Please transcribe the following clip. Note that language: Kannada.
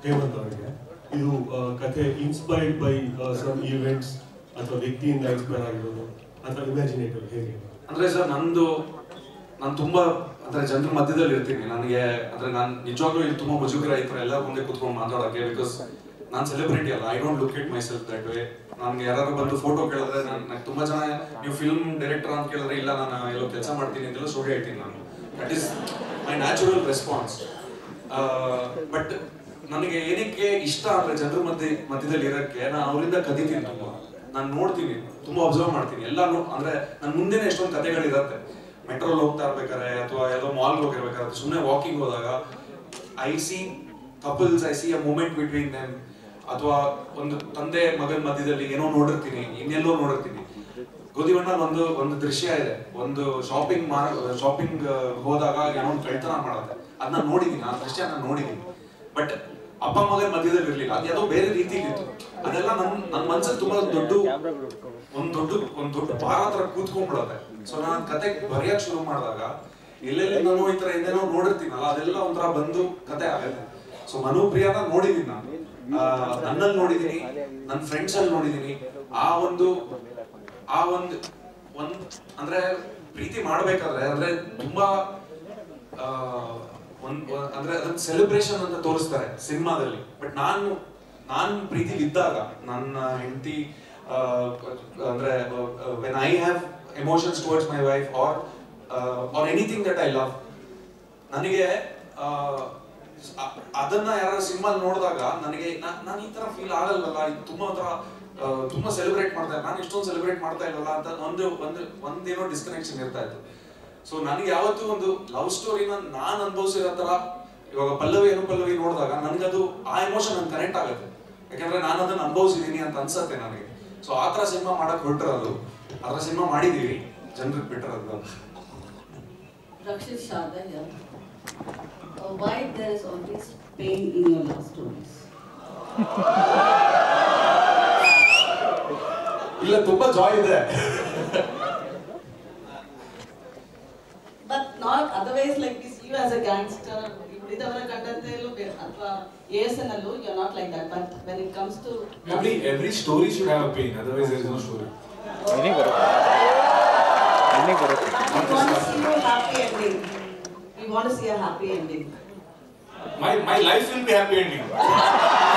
ಹೇಮಂತ್ ಅವರಿಗೆ ಇದು ಆ, ಕಥೆ ಇನ್ಸ್ಪೈರ್ಡ್ ಬೈ ಸಮ್ ಈವೆಂಟ್ಸ್ ಅಥವಾ ವ್ಯಕ್ತಿಯಿಂದ ಇನ್ಸ್ಪೈರ್ ಆಗಿರೋದು ಅಥವಾ ಇಮ್ಯಾಜಿನೇಟಿವ್ ಹೇಗೆ ಅಂದ್ರೆ ಸರ್ ನಂದು ನಾನು ತುಂಬಾ ಅಂದ್ರೆ ಜನರ ಮಧ್ಯದಲ್ಲಿ ಇರ್ತೀನಿ ನನಗೆ ಅಂದ್ರೆ ನಾನು ನಿಜವಾಗ್ಲೂ ಇಲ್ಲಿ ತುಂಬಾ ಮುಜುಗರ ಈ ಥರ ಎಲ್ಲ ಮುಂದೆ ಕೂತ್ಕೊಂಡು ಮಾತಾಡೋಕೆ ಬಿಕಾಸ್ ನಾನು ಸೆಲೆಬ್ರಿಟಿ ಅಲ್ಲ I don't look it myself that way ನನಗೆ ಯಾರು ಬಂದು ಫೋಟೋ ಕೇಳಿದ್ರೆ ನಾನು ತುಂಬಾ ಜನ ನೀವು ಫಿಲ್ಮ್ ಡೈರೆಕ್ಟರ್ ಅಂತ ಕೇಳಿದ್ರೆ ಇಲ್ಲ ನಾನು ಎಲ್ಲೋ ಕೆಲಸ ಮಾಡ್ತೀನಿ ಅಂತೆಲ್ಲ ಸುಳ್ಳು ಹೇಳ್ತೀನಿ ನಾನು that is my natural response but ನನಗೆ ಏನಕ್ಕೆ ಇಷ್ಟ ಅಂದ್ರೆ ಜನರ ಮಧ್ಯೆ ಮಧ್ಯದಲ್ಲಿ ಇರೋಕ್ಕೆ ನಾನು ಅವರಿಂದ ಕದಿತೀನಿ ತುಂಬಾ ನಾನು ನೋಡ್ತೀನಿ ತುಂಬಾ ಅಬ್ಸರ್ವ್ ಮಾಡ್ತೀನಿ ಎಲ್ಲ ಅಂದ್ರೆ ನನ್ನ ಮುಂದೆನೆ ಎಷ್ಟೊಂದು ಕಥೆಗಳಿರತ್ತೆ ಮೆಟ್ರೋಲ್ ಹೋಗ್ತಾ ಇರ್ಬೇಕಾರೆ ಅಥವಾ ಎಲ್ಲೋ ಮಾಲ್ಗೆ ಹೋಗಿರ್ಬೇಕಾದ್ರೆ ಸುಮ್ಮನೆ ವಾಕಿಂಗ್ ಹೋದಾಗ I see couples I see a moment between them ಅಥವಾ ಒಂದು ತಂದೆ ಮಗನ ಮಧ್ಯದಲ್ಲಿ ಏನೋ ನೋಡಿರ್ತೀನಿ ಇನ್ನೆಲ್ಲೋ ನೋಡಿರ್ತೀನಿ ಗೋಧಿವಣ್ಣ ಒಂದು ಒಂದು ದೃಶ್ಯ ಇದೆ ಒಂದು ಶಾಪಿಂಗ್ ಶಾಪಿಂಗ್ ಹೋದಾಗ ಏನೋ ಒಂದು ಕಳ್ತನ ಮಾಡುತ್ತೆ ಅದನ್ನ ನೋಡಿದೀನಿ ಆ ದೃಶ್ಯ ನಾನು ನೋಡಿದೀನಿ ಬಟ್ ಅಪ್ಪ ಮಗನ ಮಧ್ಯದಲ್ಲಿ ಇರ್ಲಿಲ್ಲ ಅದು ಯಾವುದೋ ಬೇರೆ ರೀತಿಲಿ ಇತ್ತು ಅದೆಲ್ಲ ನನ್ ನನ್ನ ಮನ್ಸಲ್ಲಿ ತುಂಬಾ ದೊಡ್ಡ ಒಂದ್ ದೊಡ್ಡ ಒಂದ್ ದೊಡ್ಡ ಭಾರ ತರ ಕೂತ್ಕೊಂಡ್ಬಿಡತ್ತೆ ಸೊ ನಾನು ಕತೆ ಬರೆಯಕ್ ಶುರು ಮಾಡಿದಾಗ ಎಲ್ಲೆಲ್ಲಿ ನಾನು ಈ ತರ ಏನೇನೋ ನೋಡಿರ್ತೀನಲ್ಲ ಅದೆಲ್ಲ ಒಂಥರ ಬಂದು ಕತೆ ಆಗುತ್ತೆ ಸೊ ಮನುಪ್ರಿಯನ ನೋಡಿದೀನಿ ನಾನು ಆ, ನನ್ನಲ್ಲಿ ನೋಡಿದೀನಿ ನನ್ನ ಫ್ರೆಂಡ್ಸ್ ಅಲ್ಲಿ ನೋಡಿದೀನಿ ಆ ಒಂದು ಆ ಒಂದು ಒಂದ್ ಅಂದ್ರೆ ಪ್ರೀತಿ ಮಾಡ್ಬೇಕಾದ್ರೆ ಅಂದ್ರೆ ತುಂಬಾ ಆ, ಒಂದ್ ಒಂದ್- ಅಂದ್ರೆ ಅದನ್ನ ಸೆಲೆಬ್ರೇಷನ್ ಅಂತ ತೋರಿಸ್ತಾರೆ ಸಿನಿಮಾದಲ್ಲಿ ಬಟ್ ನಾನು ನಾನ್ ಪ್ರೀತಿಲಿ ಇದ್ದಾಗ ನನ್ನ ಹೆಂಡತಿ ಅಂದ್ರೆ when I have emotions towards my wife are are anything that I love ನನಗೆ ಆ, ಅ- ಅದನ್ನ ಯಾರು ಸಿನಿಮಾ ನೋಡಿದಾಗ ನನಗೆ ನಾನು ಈ ತರ ಫೀಲ್ ಆಗಲ್ವಲ್ಲ ಇದು ತುಂಬಾ ಒಂಥರ ಆ, ತುಂಬಾ ಸೆಲೆಬ್ರೇಟ್ ಮಾಡ್ತಾ ನಾನು ಇಷ್ಟೊಂದು ಸೆಲೆಬ್ರೇಟ್ ಮಾಡ್ತಾ ಇಲ್ವಲ್ಲ ಅಂತ ಒಂದು ಒಂದು ಒಂದೇನೋ ಡಿಸ್ಕನೆಕ್ಷನ್ ಇರ್ತಾ ಇತ್ತು ಸೊ ನನಗೆ ಯಾವತ್ತೂ ಒಂದು ಲವ್ ಸ್ಟೋರಿನ ನಾನು ಅನುಭವಿಸಿರೋ ತರ ಇವಾಗ ಪಲ್ಲವಿ ಅನುಪಲ್ಲವಿ ನೋಡಿದಾಗ ನನಗದು ಆ ಎಮೋಷನ್ ನನ್ ಕನೆಕ್ಟ್ ಆಗುತ್ತೆ ಯಾಕಂದ್ರೆ ನಾನು ಅದನ್ನ ಅನುಭವಿಸಿದೀನಿ ಅಂತ ಅನ್ಸತ್ತೆ ನನಗೆ ಸೊ ಆ ತರ ಸಿನಿಮಾ ಮಾಡಕ್ ಹೊರಟಿರೋದು ಆ ತರ ಸಿನಿಮಾ ಮಾಡಿದೀವಿ ಜನರಿಗೆ ಬಿಟ್ಟಿರೋದು Rakshit Sharda here. Uh, why there is always pain in your love stories? ಇಲ್ಲ ತುಂಬಾ ಜಾಯ್ ಇದೆ But not otherwise like this, you as a gangster, ಉಳಿದವರ ಕಂಡಂತೆಯಲ್ಲೂ ಅಥವಾ ಎ ಎಸ್ ಎನ್ ಅಲ್ಲೂ you not like that but when it comes to Every every story should have a pain, otherwise there is no story. ನಿನಗೆ ಬರುತ್ತೆ ನಿನಗೆ ಬರುತ್ತೆ we want to see a happy ending. We want to see a happy ending. My my life will be happy ending.